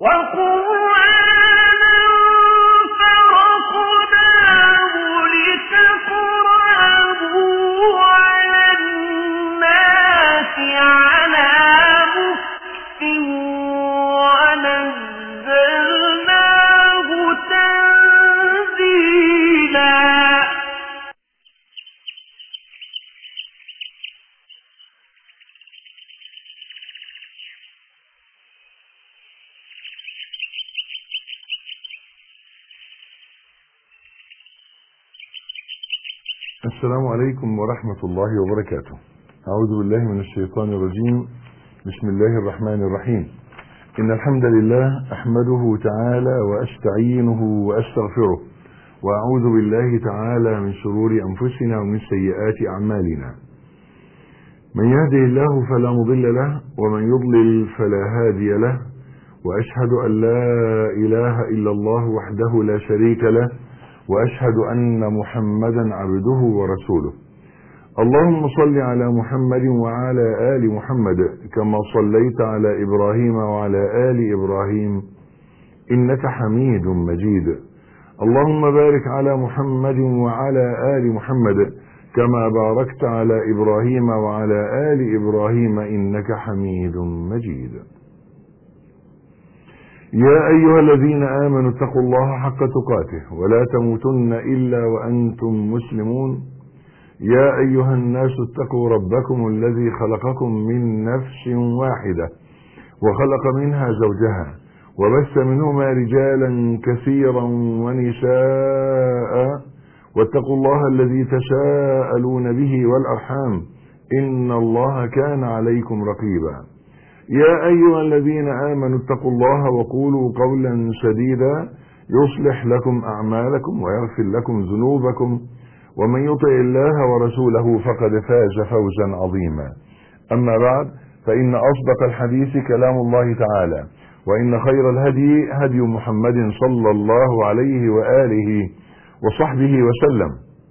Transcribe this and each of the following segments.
وقرآنا فرقناه لتقرأه على الناس على مكف ونزلناه تنزيلا السلام عليكم ورحمة الله وبركاته أعوذ بالله من الشيطان الرجيم بسم الله الرحمن الرحيم إن الحمد لله أحمده تعالى وأستعينه وأستغفره وأعوذ بالله تعالى من شرور أنفسنا ومن سيئات أعمالنا من يهده الله فلا مضل له ومن يضلل فلا هادي له وأشهد أن لا إله إلا الله وحده لا شريك له واشهد ان محمدا عبده ورسوله اللهم صل على محمد وعلى ال محمد كما صليت على ابراهيم وعلى ال ابراهيم انك حميد مجيد اللهم بارك على محمد وعلى ال محمد كما باركت على ابراهيم وعلى ال ابراهيم انك حميد مجيد يا أيها الذين آمنوا اتقوا الله حق تقاته ولا تموتن إلا وأنتم مسلمون يا أيها الناس اتقوا ربكم الذي خلقكم من نفس واحدة وخلق منها زوجها وبث منهما رجالا كثيرا ونساء واتقوا الله الذي تساءلون به والأرحام إن الله كان عليكم رقيبا يا أيها الذين آمنوا اتقوا الله وقولوا قولا سديدا يصلح لكم أعمالكم ويغفر لكم ذنوبكم ومن يطع الله ورسوله فقد فاز فوزا عظيما أما بعد فإن أصدق الحديث كلام الله تعالى وإن خير الهدي هدي محمد صلى الله عليه وآله وصحبه وسلم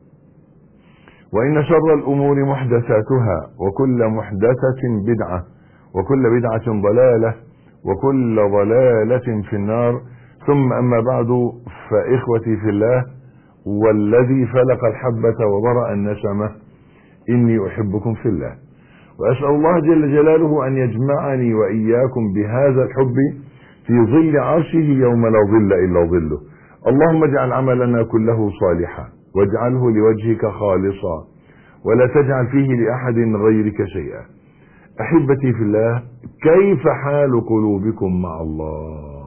وإن شر الأمور محدثاتها وكل محدثة بدعة وكل بدعة ضلالة وكل ضلالة في النار ثم أما بعد فإخوتي في الله والذي فلق الحبة وبرأ النسمة إني أحبكم في الله وأسأل الله جل جلاله أن يجمعني وإياكم بهذا الحب في ظل عرشه يوم لا ظل إلا ظله اللهم اجعل عملنا كله صالحا واجعله لوجهك خالصا ولا تجعل فيه لأحد غيرك شيئا احبتي في الله كيف حال قلوبكم مع الله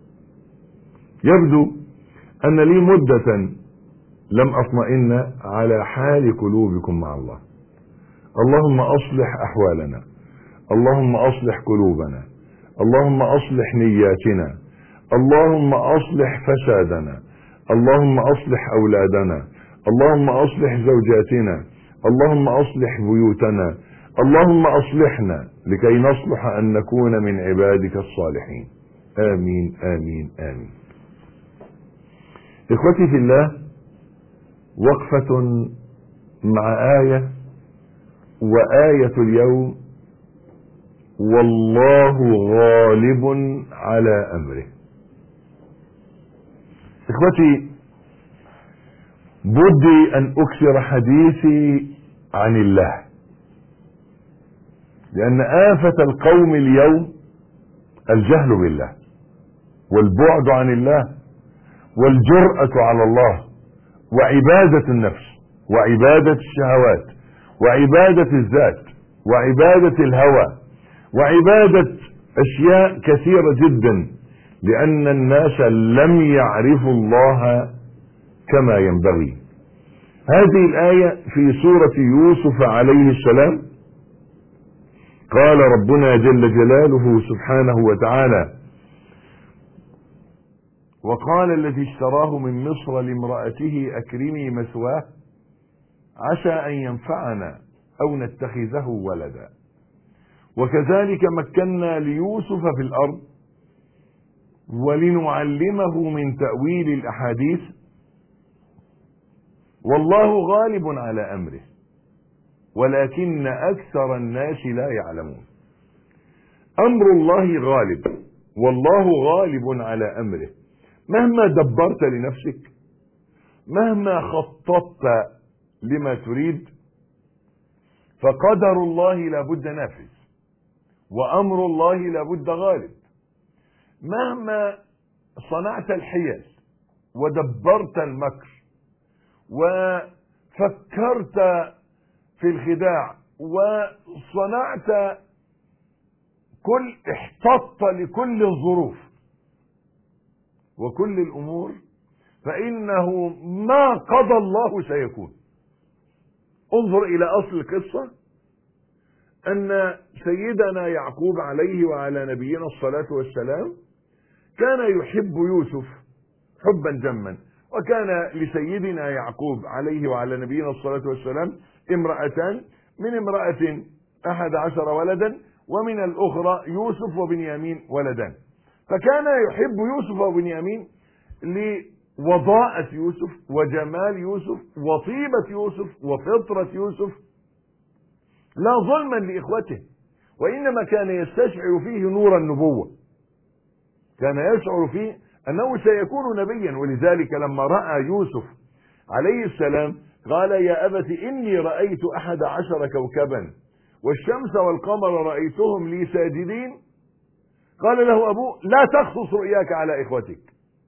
يبدو ان لي مدة لم اطمئن على حال قلوبكم مع الله اللهم اصلح احوالنا اللهم اصلح قلوبنا اللهم اصلح نياتنا اللهم اصلح فسادنا اللهم اصلح اولادنا اللهم اصلح زوجاتنا اللهم اصلح بيوتنا اللهم اصلحنا لكي نصلح ان نكون من عبادك الصالحين امين امين امين اخوتي في الله وقفة مع آية وآية اليوم والله غالب على أمره اخوتي بدي أن أكثر حديثي عن الله لأن آفة القوم اليوم الجهل بالله والبعد عن الله والجرأة على الله وعبادة النفس وعبادة الشهوات وعبادة الذات وعبادة الهوى وعبادة أشياء كثيرة جدا لأن الناس لم يعرفوا الله كما ينبغي هذه الآية في سورة يوسف عليه السلام قال ربنا جل جلاله سبحانه وتعالى وقال الذي اشتراه من مصر لامرأته أكرمي مثواه عسى أن ينفعنا أو نتخذه ولدا وكذلك مكنا ليوسف في الأرض ولنعلمه من تأويل الأحاديث والله غالب على أمره ولكن أكثر الناس لا يعلمون أمر الله غالب والله غالب على امره مهما دبرت لنفسك مهما خططت لما تريد فقدر الله لابد نافذ وامر الله لابد غالب مهما صنعت الحيل ودبرت المكر وفكرت في الخداع وصنعت كل احتطت لكل الظروف وكل الامور فانه ما قضى الله سيكون انظر الى اصل القصه ان سيدنا يعقوب عليه وعلى نبينا الصلاه والسلام كان يحب يوسف حبا جما وكان لسيدنا يعقوب عليه وعلى نبينا الصلاه والسلام امراتان من امراه احد عشر ولدا ومن الاخرى يوسف وبنيامين ولدان فكان يحب يوسف وبنيامين لوضاءة يوسف وجمال يوسف وطيبة يوسف وفطرة يوسف لا ظلما لإخوته وإنما كان يستشعر فيه نور النبوة كان يشعر فيه أنه سيكون نبيا ولذلك لما رأى يوسف عليه السلام قال يا أبت إني رأيت أحد عشر كوكبا والشمس والقمر رأيتهم لي ساجدين قال له أبوه لا تخصص رؤياك على إخوتك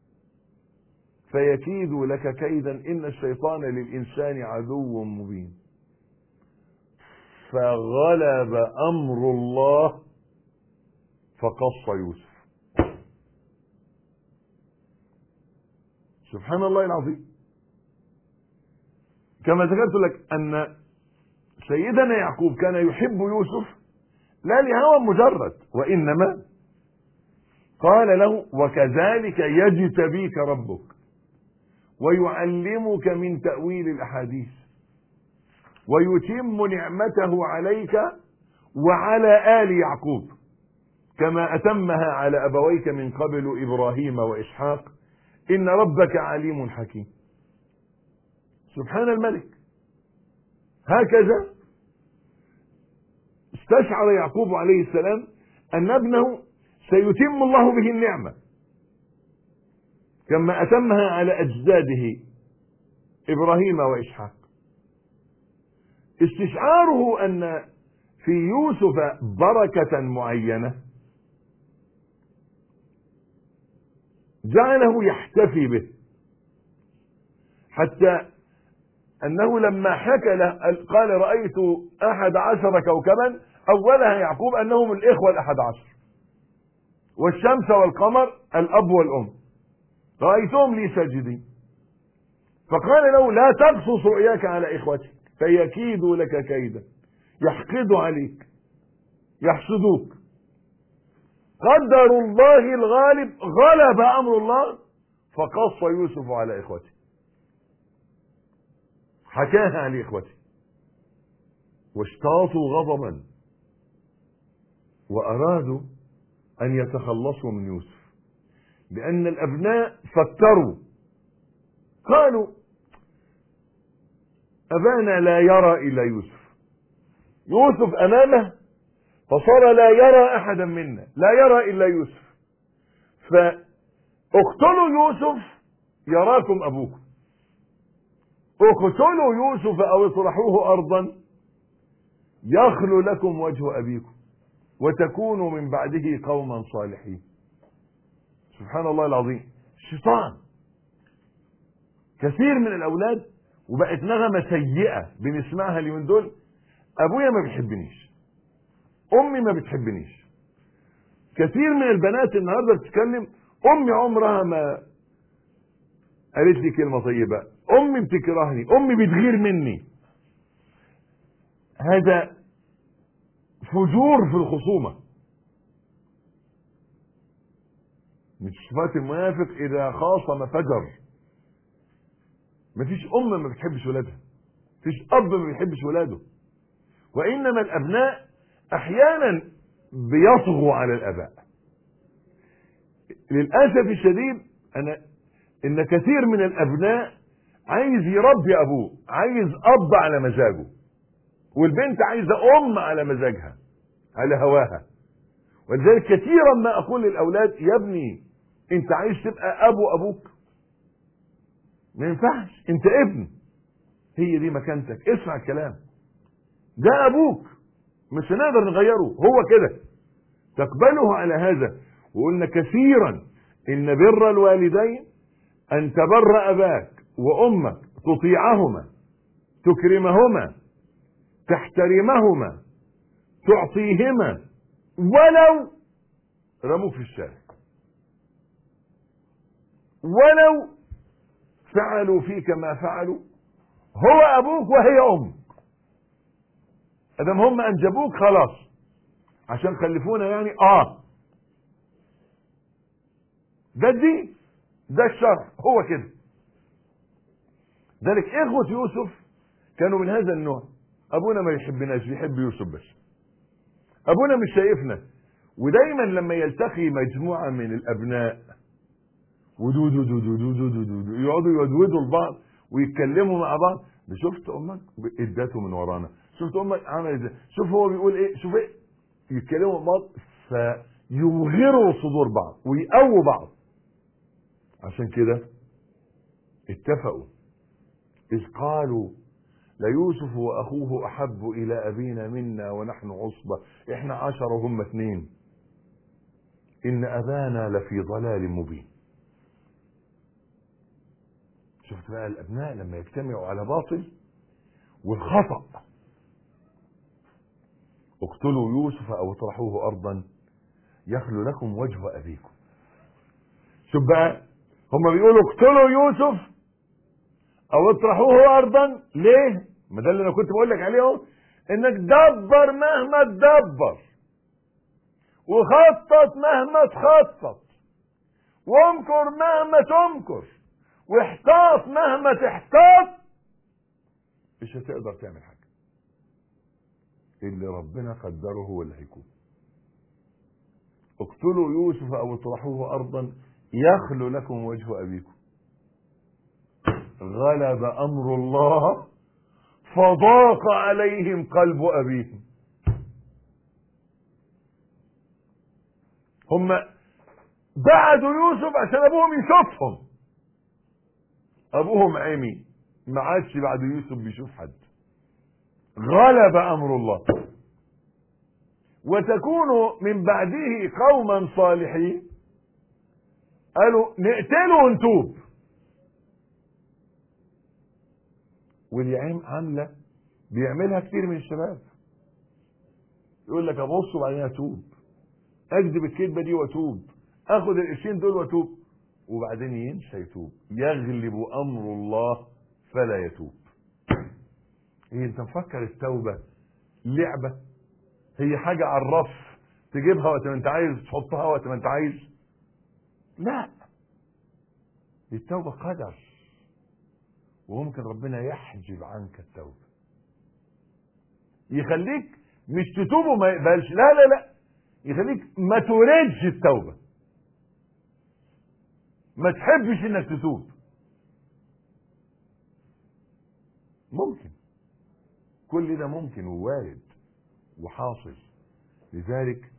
فيكيد لك كيدا إن الشيطان للإنسان عدو مبين فغلب أمر الله فقص يوسف سبحان الله العظيم كما ذكرت لك أن سيدنا يعقوب كان يحب يوسف لا لهوى مجرد وإنما قال له وكذلك يجتبيك ربك ويعلمك من تأويل الأحاديث ويتم نعمته عليك وعلى آل يعقوب كما أتمها على أبويك من قبل إبراهيم وإسحاق إن ربك عليم حكيم سبحان الملك هكذا استشعر يعقوب عليه السلام أن ابنه سيتم الله به النعمة كما أتمها على أجداده إبراهيم وإسحاق استشعاره أن في يوسف بركة معينة جعله يحتفي به حتى أنه لما حكى له قال رأيت أحد عشر كوكبا أولها يعقوب أنهم الإخوة الأحد عشر والشمس والقمر الأب والأم رأيتهم لي ساجدين فقال له لا تقصص رؤياك على إخوتك فيكيدوا لك كيدا يحقدوا عليك يحسدوك قدر الله الغالب غلب أمر الله فقص يوسف على إخوته حكاها لإخوته واشتاطوا غضبا وأرادوا أن يتخلصوا من يوسف لأن الأبناء فكروا قالوا أبانا لا يرى إلا يوسف يوسف أمامه فصار لا يرى أحدا منا لا يرى إلا يوسف فاقتلوا يوسف يراكم أبوكم اقتلوا يوسف أو اطرحوه أرضا يخلو لكم وجه أبيكم وتكونوا من بعده قوما صالحين سبحان الله العظيم الشيطان كثير من الأولاد وبقت نغمة سيئة بنسمعها اليومين دول أبويا ما بيحبنيش أمي ما بتحبنيش كثير من البنات النهاردة بتتكلم أمي عمرها ما قالت لي كلمة طيبة أمي بتكرهني أمي بتغير مني هذا فجور في الخصومة من صفات المنافق إذا خاصم فجر مفيش أم ما بتحبش ولادها مفيش أب ما بيحبش ولاده وإنما الأبناء أحيانا بيطغوا على الآباء للأسف الشديد أنا إن كثير من الأبناء عايز يربي أبوه عايز أب على مزاجه والبنت عايزة أم على مزاجها على هواها ولذلك كثيرا ما اقول للاولاد يا ابني انت عايز تبقى ابو ابوك ما ينفعش انت ابن هي دي مكانتك اسمع الكلام ده ابوك مش هنقدر نغيره هو كده تقبله على هذا وقلنا كثيرا ان بر الوالدين ان تبر اباك وامك تطيعهما تكرمهما تحترمهما تعطيهما ولو رموك في الشارع ولو فعلوا فيك ما فعلوا هو ابوك وهي امك ادم هم انجبوك خلاص عشان خلفونا يعني اه ده الدين ده الشرع هو كده ذلك اخوة يوسف كانوا من هذا النوع ابونا ما يحبناش بيحب يوسف بس ابونا مش شايفنا ودايما لما يلتقي مجموعة من الابناء ودودو دودو دودو دودو يقعدوا يودودوا لبعض ويتكلموا مع بعض ده شفت امك ادته من ورانا شفت امك عمل ازاي شوف هو بيقول ايه شوف ايه يتكلموا مع بعض فيظهروا صدور بعض ويقووا بعض عشان كده اتفقوا اذ قالوا ليوسف واخوه احب الى ابينا منا ونحن عصبه احنا عشره وهم اثنين ان ابانا لفي ضلال مبين شفت بقى الابناء لما يجتمعوا على باطل والخطا اقتلوا يوسف او اطرحوه ارضا يخلو لكم وجه ابيكم شوف بقى هم بيقولوا اقتلوا يوسف او اطرحوه ارضا ليه ما ده اللي انا كنت بقول لك عليه اهو انك دبر مهما تدبر وخطط مهما تخطط وامكر مهما تمكر واحتاط مهما تحتاط مش هتقدر تعمل حاجه اللي ربنا قدره هو اللي هيكون اقتلوا يوسف او اطرحوه ارضا يخلو لكم وجه ابيكم غلب امر الله فضاق عليهم قلب ابيهم هم بعدوا يوسف عشان ابوهم يشوفهم ابوهم عمي ما عادش بعد يوسف بيشوف حد غلب امر الله وتكون من بعده قوما صالحين قالوا نقتله ونتوب ودي عام عامله بيعملها كتير من الشباب يقول لك ابص وبعدين اتوب اكذب الكذبه دي واتوب اخد القرشين دول واتوب وبعدين ينسى يتوب يغلب امر الله فلا يتوب ايه انت مفكر التوبه لعبه هي حاجه على الرف تجيبها وقت ما انت عايز تحطها وقت ما انت عايز لا التوبه قدر وممكن ربنا يحجب عنك التوبه يخليك مش تتوب وما يقبلش لا لا لا يخليك ما توردش التوبه ما تحبش انك تتوب ممكن كل ده ممكن ووارد وحاصل لذلك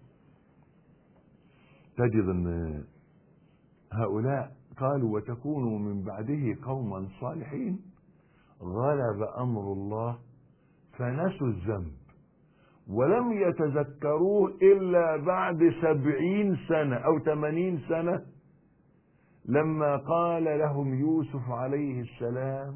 تجد ان هؤلاء قالوا وتكونوا من بعده قوما صالحين غلب امر الله فنسوا الذنب ولم يتذكروه الا بعد سبعين سنه او ثمانين سنه لما قال لهم يوسف عليه السلام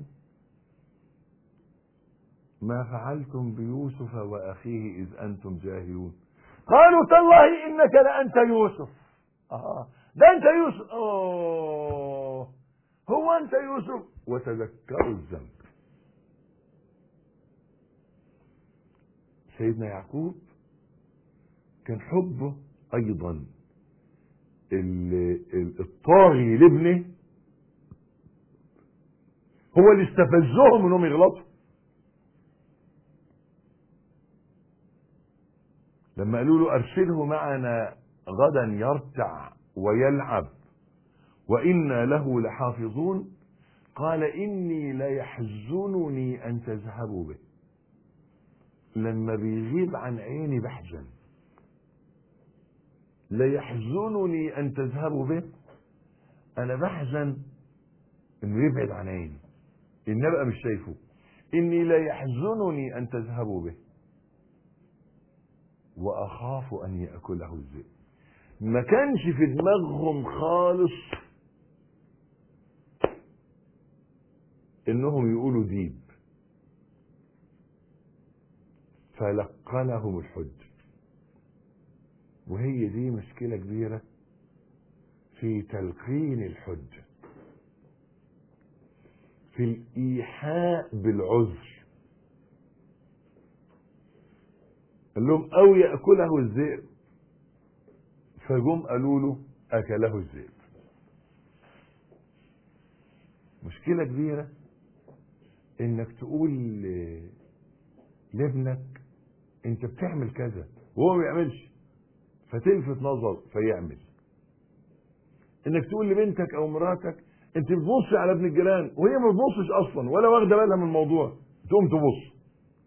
ما فعلتم بيوسف واخيه اذ انتم جاهلون قالوا تالله انك لانت يوسف آه. ده انت يوسف أوه. هو انت يوسف وتذكروا الذنب سيدنا يعقوب كان حبه ايضا الطاغي لابنه هو اللي استفزهم انهم يغلطوا لما قالوا له ارسله معنا غدا يرتع ويلعب وانا له لحافظون قال اني ليحزنني ان تذهبوا به لما بيغيب عن عيني بحزن لا يحزنني ان تذهبوا به انا بحزن انه يبعد عن عيني ان ابقى مش شايفه اني لا يحزنني ان تذهبوا به واخاف ان ياكله الذئب ما كانش في دماغهم خالص انهم يقولوا ديب فلقنهم الحج وهي دي مشكلة كبيرة في تلقين الحجة في الإيحاء بالعذر قال لهم أو يأكله الذئب فجم قالوا له أكله الذئب مشكلة كبيرة إنك تقول ل- لابنك أنت بتعمل كذا وهو ما بيعملش فتلفت نظر فيعمل انك تقول لبنتك او مراتك انت بتبص على ابن الجيران وهي ما بتبصش اصلا ولا واخده بالها من الموضوع تقوم تبص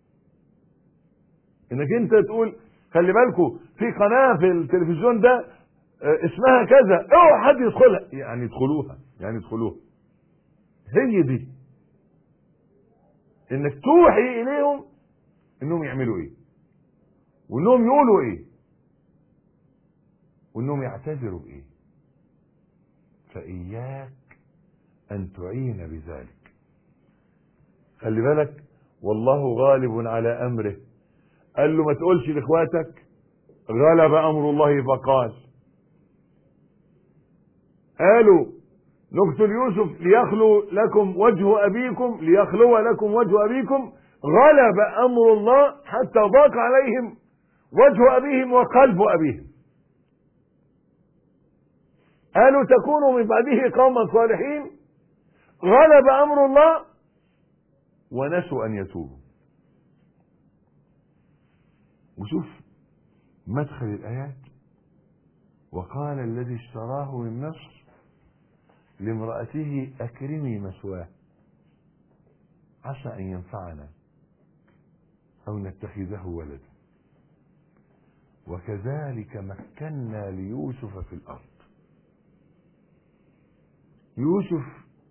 انك انت تقول خلي بالكم في قناه في التلفزيون ده آه، اسمها كذا اوعى حد يدخلها يعني يدخلوها يعني يدخلوها هي دي انك توحي اليهم انهم يعملوا ايه وانهم يقولوا ايه وانهم يعتذروا بايه فاياك ان تعين بذلك خلي بالك والله غالب على امره قال له ما تقولش لاخواتك غلب امر الله فقال قالوا نقتل يوسف ليخلو لكم وجه ابيكم ليخلو لكم وجه ابيكم غلب امر الله حتى ضاق عليهم وجه ابيهم وقلب ابيهم قالوا تكونوا من بعده قوما صالحين غلب امر الله ونسوا ان يتوبوا وشوف مدخل الايات وقال الذي اشتراه من مصر لامرأته أكرمي مثواه عسى أن ينفعنا أو نتخذه ولدا وكذلك مكنا ليوسف في الأرض يوسف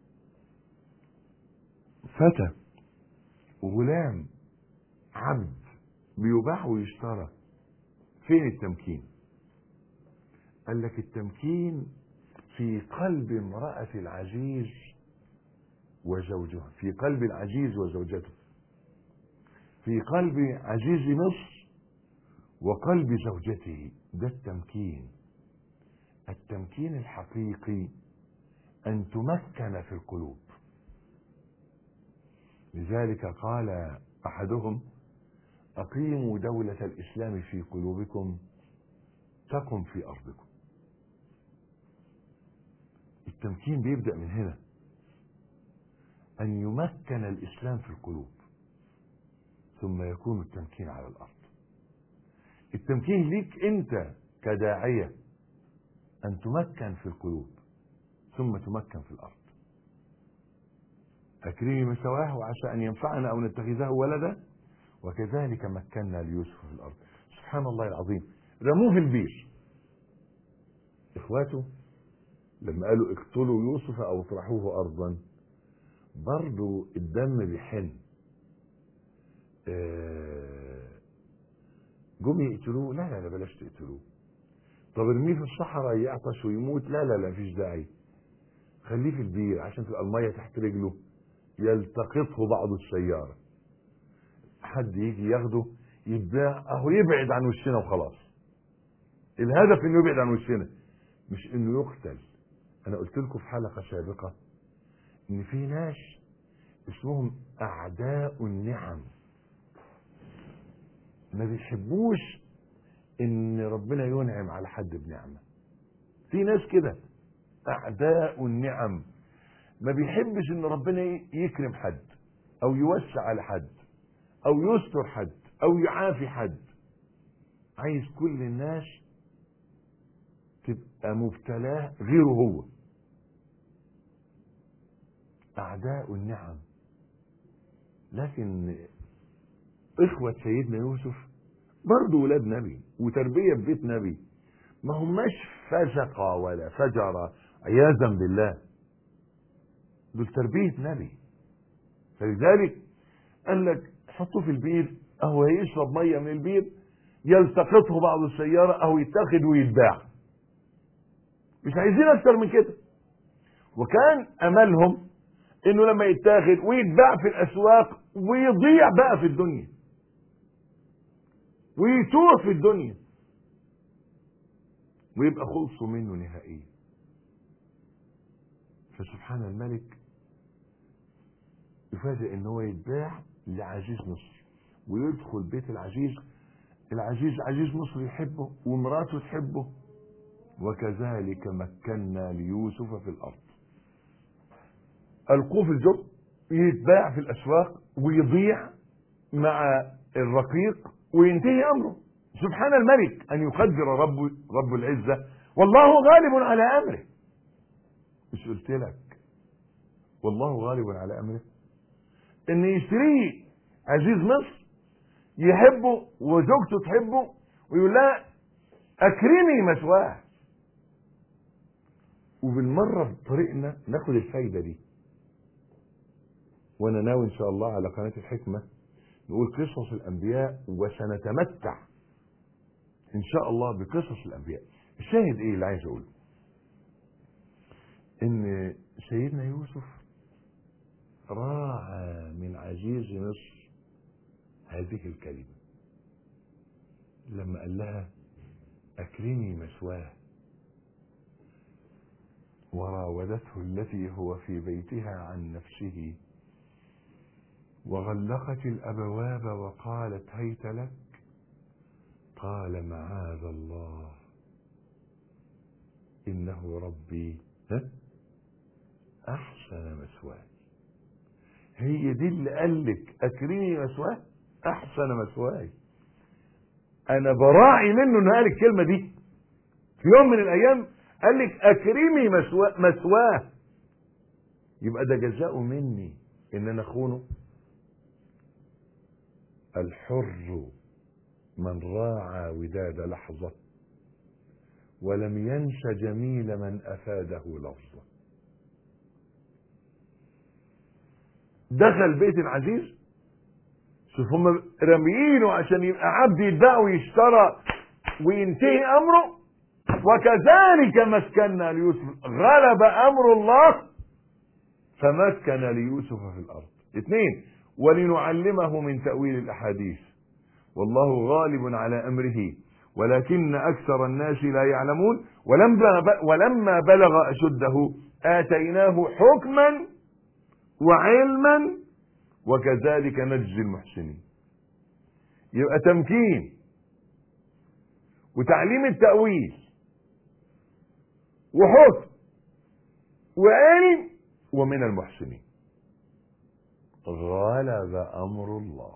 فتى غلام عبد بيباع ويشترى فين التمكين قال لك التمكين في قلب امرأة العزيز وزوجها في قلب العزيز وزوجته في قلب عزيز مصر وقلب زوجته ده التمكين التمكين الحقيقي أن تمكن في القلوب لذلك قال أحدهم أقيموا دولة الإسلام في قلوبكم تقم في أرضكم التمكين بيبدأ من هنا أن يمكن الإسلام في القلوب ثم يكون التمكين على الأرض التمكين ليك أنت كداعية أن تمكن في القلوب ثم تمكن في الأرض أكرمي مسواه وعسى أن ينفعنا أو نتخذه ولدا وكذلك مكنا ليوسف في الأرض سبحان الله العظيم رموه في البير إخواته لما قالوا اقتلوا يوسف أو اطرحوه أرضا برضو الدم بيحن آه، جم يقتلوه لا لا لا بلاش تقتلوه طب ارميه في الصحراء يعطش ويموت لا لا لا مفيش داعي خليه في البير عشان تبقى الميه تحت رجله يلتقطه بعض السياره حد يجي ياخده يتباع اهو يبعد عن وشنا وخلاص الهدف انه يبعد عن وشنا مش انه يقتل انا قلت لكم في حلقه سابقه ان في ناس اسمهم اعداء النعم ما بيحبوش ان ربنا ينعم على حد بنعمه في ناس كده اعداء النعم ما بيحبش ان ربنا يكرم حد او يوسع على حد او يستر حد او يعافي حد عايز كل الناس تبقى مبتلاه غيره هو اعداء النعم لكن اخوة سيدنا يوسف برضه ولاد نبي وتربية في بيت نبي ما هماش فسقة ولا فجرة عياذا بالله دول تربية نبي فلذلك قال لك حطوه في البير اهو هيشرب ميه من البير يلتقطه بعض السيارة اهو يتاخد ويتباع مش عايزين اكتر من كده وكان املهم انه لما يتاخد ويتباع في الاسواق ويضيع بقى في الدنيا ويتوه في الدنيا ويبقى خلصوا منه نهائيا فسبحان الملك يفاجئ ان هو يتباع لعزيز مصر ويدخل بيت العزيز العزيز عزيز مصر يحبه ومراته تحبه وكذلك مكنا ليوسف في الارض القوه في الجب يتباع في الاسواق ويضيع مع الرقيق وينتهي امره سبحان الملك ان يقدر رب رب العزه والله غالب على امره مش قلت لك والله غالب على امره ان يشتريه عزيز مصر يحبه وزوجته تحبه ويقول لها اكرمي مثواه وبالمره بطريقنا ناخد الفايده دي وانا ناوي ان شاء الله على قناه الحكمه نقول قصص الانبياء وسنتمتع ان شاء الله بقصص الانبياء الشاهد ايه اللي عايز اقوله ان سيدنا يوسف راعى من عزيز مصر هذه الكلمه لما قال لها اكرمي مثواه وراودته التي هو في بيتها عن نفسه وغلقت الابواب وقالت هيت لك قال معاذ الله انه ربي ها احسن مثواي هي دي اللي قال لك اكرمي مثواه احسن مثواي انا براعي منه انه قال الكلمه دي في يوم من الايام قال لك اكرمي مثواه مثواه يبقى ده جزاء مني ان انا اخونه الحر من راعى وداد لحظة ولم ينس جميل من أفاده لفظة دخل بيت العزيز شوف هم راميينه عشان يبقى عبد يتباع ويشترى وينتهي أمره وكذلك مكنا ليوسف غلب أمر الله فمكن ليوسف في الأرض اثنين ولنعلمه من تأويل الأحاديث والله غالب على أمره ولكن أكثر الناس لا يعلمون ولما ولما بلغ أشده آتيناه حكما وعلما وكذلك نجزي المحسنين يبقى تمكين وتعليم التأويل وحكم وعلم ومن المحسنين غلب امر الله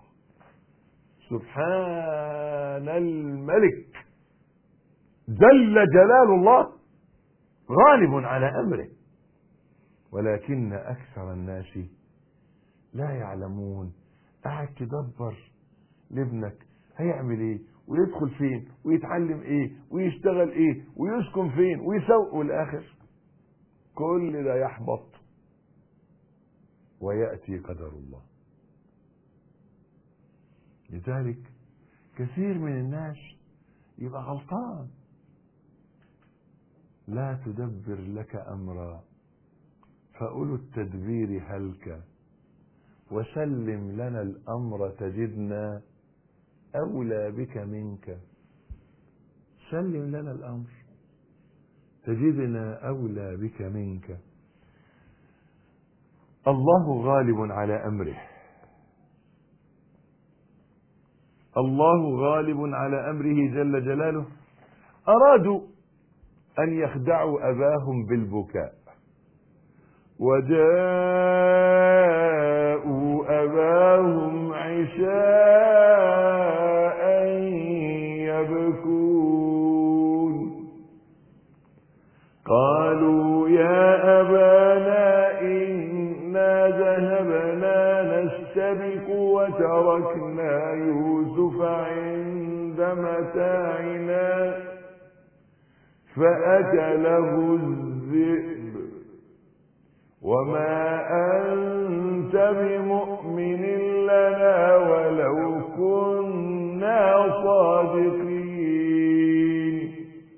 سبحان الملك جل جلال الله غالب على امره ولكن اكثر الناس لا يعلمون قاعد تدبر لابنك هيعمل ايه ويدخل فين ويتعلم ايه ويشتغل ايه ويسكن فين ويسوق والاخر كل ده يحبط ويأتي قدر الله لذلك كثير من الناس يبقى غلطان لا تدبر لك أمرا فأولو التدبير هلك وسلم لنا الأمر تجدنا أولى بك منك سلم لنا الأمر تجدنا أولى بك منك الله غالب على امره الله غالب على امره جل جلاله ارادوا ان يخدعوا اباهم بالبكاء وجاءوا اباهم عشاء يبكون قالوا يا ابانا إنا ذهبنا نستبق وتركنا يوسف عند متاعنا فأكله الذئب وما أنت بمؤمن لنا ولو كنا صادقين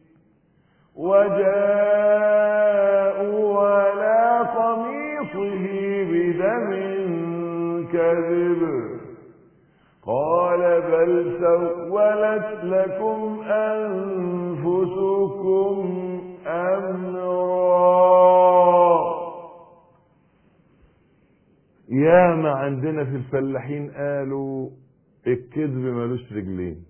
وجاءوا على قميصه بدم كذب قال بل سولت لكم أنفسكم أمرا يا ما عندنا في الفلاحين قالوا الكذب ملوش رجلين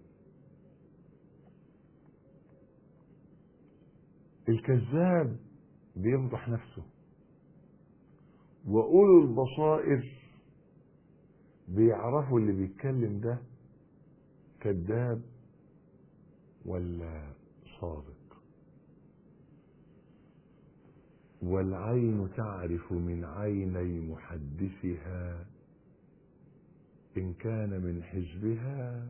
الكذاب بيفضح نفسه وأولو البصائر بيعرفوا اللي بيتكلم ده كذاب ولا صادق والعين تعرف من عيني محدثها إن كان من حزبها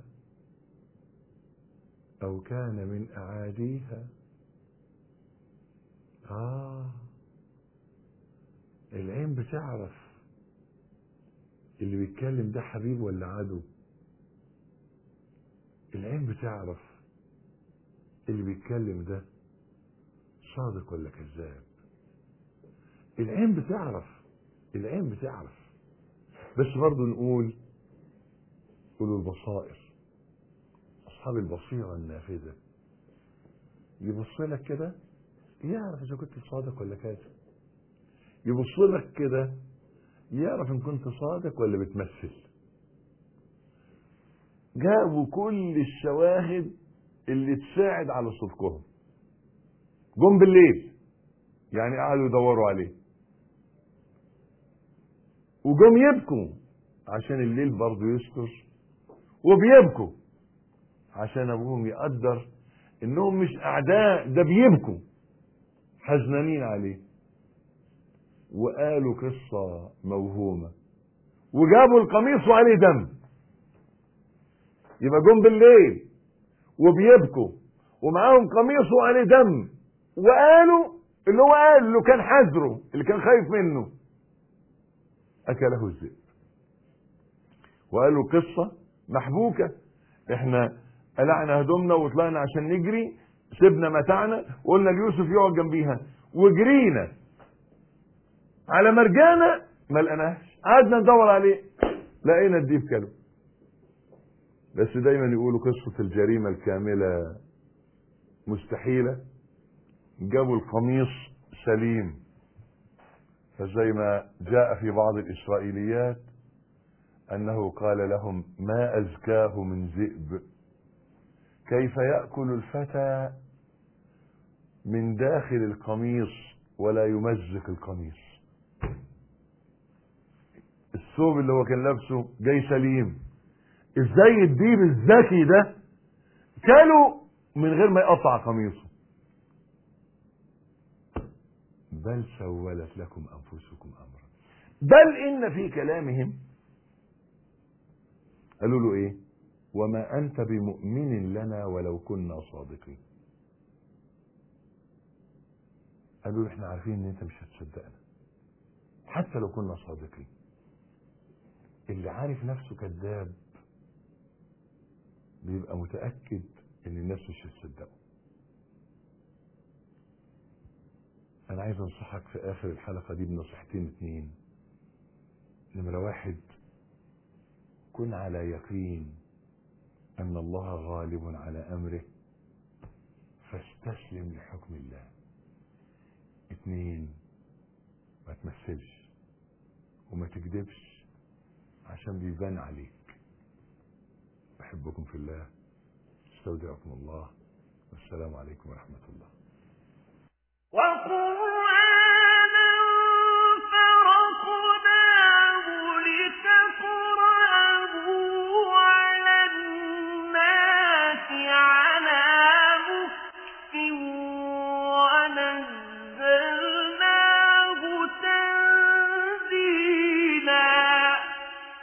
أو كان من أعاديها آه العين بتعرف اللي بيتكلم ده حبيب ولا عدو العين بتعرف اللي بيتكلم ده صادق ولا كذاب العين بتعرف العين بتعرف بس برضه نقول أولو البصائر أصحاب البصيرة النافذة يبص لك كده يعرف إذا كنت صادق ولا كاذب يبص لك كده يعرف إن كنت صادق ولا بتمثل جابوا كل الشواهد اللي تساعد على صدقهم جم بالليل يعني قعدوا يدوروا عليه وجم يبكوا عشان الليل برضه يستر وبيبكوا عشان ابوهم يقدر انهم مش اعداء ده بيبكوا حزنانين عليه وقالوا قصة موهومة وجابوا القميص وعليه دم يبقى جم بالليل وبيبكوا ومعاهم قميص وعليه دم وقالوا اللي هو قال اللي كان حذره اللي كان خايف منه اكله الذئب وقالوا قصه محبوكه احنا قلعنا هدومنا وطلعنا عشان نجري سيبنا متاعنا وقلنا ليوسف يقعد جنبيها وجرينا على مرجانة ما لقناهاش قعدنا ندور عليه لقينا الديب كلب بس دايما يقولوا قصة الجريمة الكاملة مستحيلة جابوا القميص سليم فزي ما جاء في بعض الإسرائيليات أنه قال لهم ما أزكاه من ذئب كيف يأكل الفتى من داخل القميص ولا يمزق القميص الثوب اللي هو كان لابسه جاي سليم ازاي الديب الذكي ده كله من غير ما يقطع قميصه بل سولت لكم انفسكم امرا بل ان في كلامهم قالوا له ايه وما انت بمؤمن لنا ولو كنا صادقين قالوا له احنا عارفين ان انت مش هتصدقنا حتى لو كنا صادقين اللي عارف نفسه كذاب بيبقى متأكد ان الناس مش هتصدقه انا عايز انصحك في اخر الحلقة دي بنصيحتين اتنين نمرة واحد كن على يقين ان الله غالب على امره فاستسلم لحكم الله اتنين ما تمثلش وما تكذبش عشان بيبان عليك بحبكم في الله استودعكم الله والسلام عليكم ورحمة الله وقل